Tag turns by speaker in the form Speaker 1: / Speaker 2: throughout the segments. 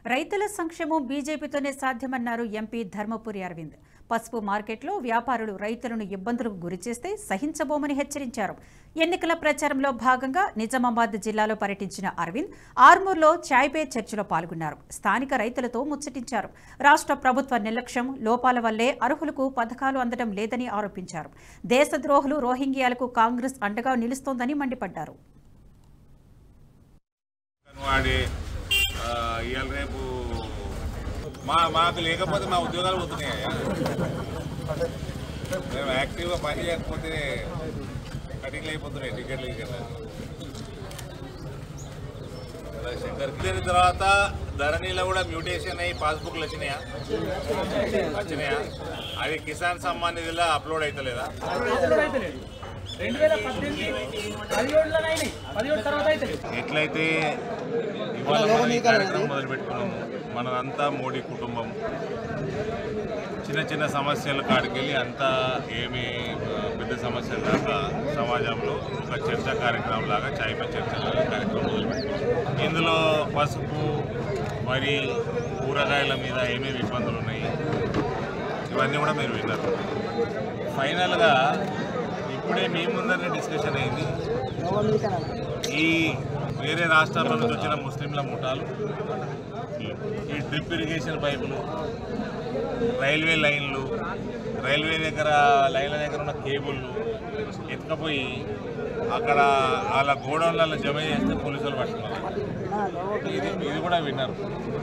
Speaker 1: రైతుల సంక్షేమం బీజేపీతోనే సాధ్యమన్నారు ఎంపీ ధర్మపురి అరవింద్ పసుపు మార్కెట్లో వ్యాపారులు రైతులను ఇబ్బందులకు గురిచేస్తే సహించబోమని హెచ్చరించారు ఎన్నికల ప్రచారంలో భాగంగా నిజామాబాద్ జిల్లాలో పర్యటించిన అరవింద్ ఆర్మూర్లో చాయ్ పే చర్చలో పాల్గొన్నారు స్థానిక రైతులతో ముచ్చటించారు రాష్ట్ర ప్రభుత్వ నిర్లక్ష్యం లోపాల వల్లే అర్హులకు పథకాలు అందడం లేదని ఆరోపించారు దేశద్రోహులు రోహింగ్యాలకు కాంగ్రెస్ అండగా నిలుస్తోందని మండిపడ్డారు
Speaker 2: వాడి ఆ, ఇవాళ రేపు మా మాకు లేకపోతే మా ఉద్యోగాలు పోతున్నాయి మేము యాక్టివ్గా పని చేయకపోతే కటింగ్లు అయిపోతున్నాయి టికెట్లు కదా శంకర్ దీని తర్వాత ధరణిలో కూడా మ్యూటేషన్ అయ్యి పాస్బుక్లు వచ్చినాయా వచ్చినాయా అది కిసాన్ సమ్మాన్ నిధిలో అప్లోడ్ అవుతలేదా
Speaker 3: రెండు వేల పద్దెనిమిది పదిహేడులో అయినాయి పదిహేడు తర్వాత అయితే
Speaker 2: ఎట్లయితే ఇవాళ మనం ఈ కార్యక్రమం మొదలు పెట్టుకున్నాము మనదంతా మోడీ కుటుంబం చిన్న చిన్న సమస్యల కాడికెళ్ళి అంతా ఏమి ఆ, పెద్ద సమస్యల దాకా సమాజంలో ఒక చర్చా కార్యక్రమం లాగా చాయ్ పై చర్చ లాగా కార్యక్రమం మొదలుపెట్టాం ఇందులో పసుపు వరి కూరగాయల మీద ఏమేమి ఇబ్బందులు ఉన్నాయి ఇవన్నీ కూడా మీరు విన్నారు ఫైనల్గా ఇప్పుడే మీ ముందరనే డిస్కషన్ అయింది ఈ వేరే రాష్ట్రాల నుంచి వచ్చిన ముస్లింల ముఠాలు ఈ డ్రిప్ ఇరిగేషన్ పైపులు రైల్వే లైన్లు రైల్వే దగ్గర లైన్ల దగ్గర ఉన్న కేబుల్లు ఎత్తుకపోయి అక్కడ వాళ్ళ గోడౌన్లలో జమ చేస్తే పోలీసులు పట్టుకున్నారు ఇది ఇది కూడా విన్నారు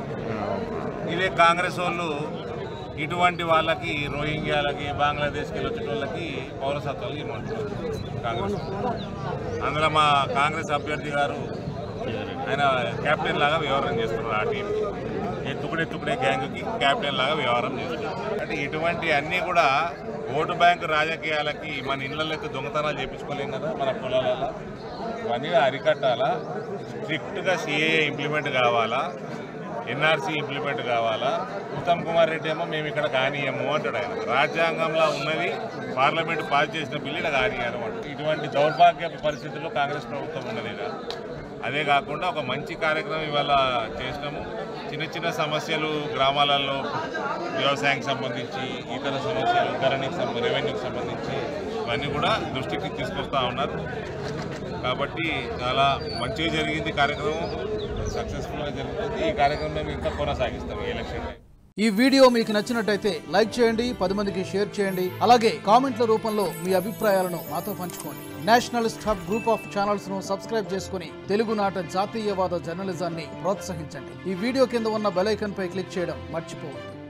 Speaker 2: ఇదే కాంగ్రెస్ వాళ్ళు ఇటువంటి వాళ్ళకి రోహింగ్యాలకి బంగ్లాదేశ్కి వచ్చిన వాళ్ళకి పౌరసత్వాలు ఇవ్వమంటున్నారు కాంగ్రెస్ అందులో మా కాంగ్రెస్ అభ్యర్థి గారు ఆయన కెప్టెన్ లాగా వ్యవహారం చేస్తున్నారు ఆ టీంకి ఎత్తుకుడే ఎత్తుకుడే గ్యాంగ్కి కెప్టెన్ లాగా వ్యవహారం చేస్తున్నారు అంటే ఇటువంటి అన్నీ కూడా ఓటు బ్యాంకు రాజకీయాలకి మన ఇళ్ళల్లో అయితే దొంగతనాలు చేయించుకోలేం కదా మన పొలాలలో ఇవన్నీ అరికట్టాలా స్ట్రిక్ట్గా సిఏఏ ఇంప్లిమెంట్ కావాలా ఎన్ఆర్సీ ఇంప్లిమెంట్ కావాలా ఉత్తమ్ కుమార్ రెడ్డి ఏమో మేము ఇక్కడ కానీయము అంటాడు ఆయన రాజ్యాంగంలో ఉన్నది పార్లమెంట్ పాస్ చేసిన బిల్లు ఇక్కడ కానీయను అంటాడు ఇటువంటి దౌర్భాగ్య పరిస్థితుల్లో కాంగ్రెస్ ప్రభుత్వం ఉన్నది ఇక. అదే కాకుండా ఒక మంచి కార్యక్రమం ఇవాళ చేసినాము చిన్న చిన్న సమస్యలు గ్రామాలలో వ్యవసాయానికి సంబంధించి ఇతర సమస్యలు ధరణికి సంబంధించి రెవెన్యూకి సంబంధించి ఇవన్నీ కూడా దృష్టికి తీసుకొస్తా ఉన్నారు కాబట్టి చాలా మంచిగా జరిగింది కార్యక్రమం సక్సెస్ఫుల్గా జరుగుతుంది ఈ కార్యక్రమం మేము ఇంకా కొనసాగిస్తాం ఈ ఎలక్షన్ టైం
Speaker 4: ఈ వీడియో మీకు నచ్చినట్టయితే లైక్ చేయండి పది మందికి షేర్ చేయండి అలాగే కామెంట్ల రూపంలో మీ అభిప్రాయాలను మాతో పంచుకోండి nationalist hub group of channels ను సబ్స్క్రైబ్ చేసుకుని తెలుగునాట జాతీయవాద జర్నలిజాన్ని ప్రోత్సహించండి ఈ వీడియో కింద ఉన్న బెల్ ఐకాన్ పై క్లిక్ చేయడం మర్చిపోవద్దు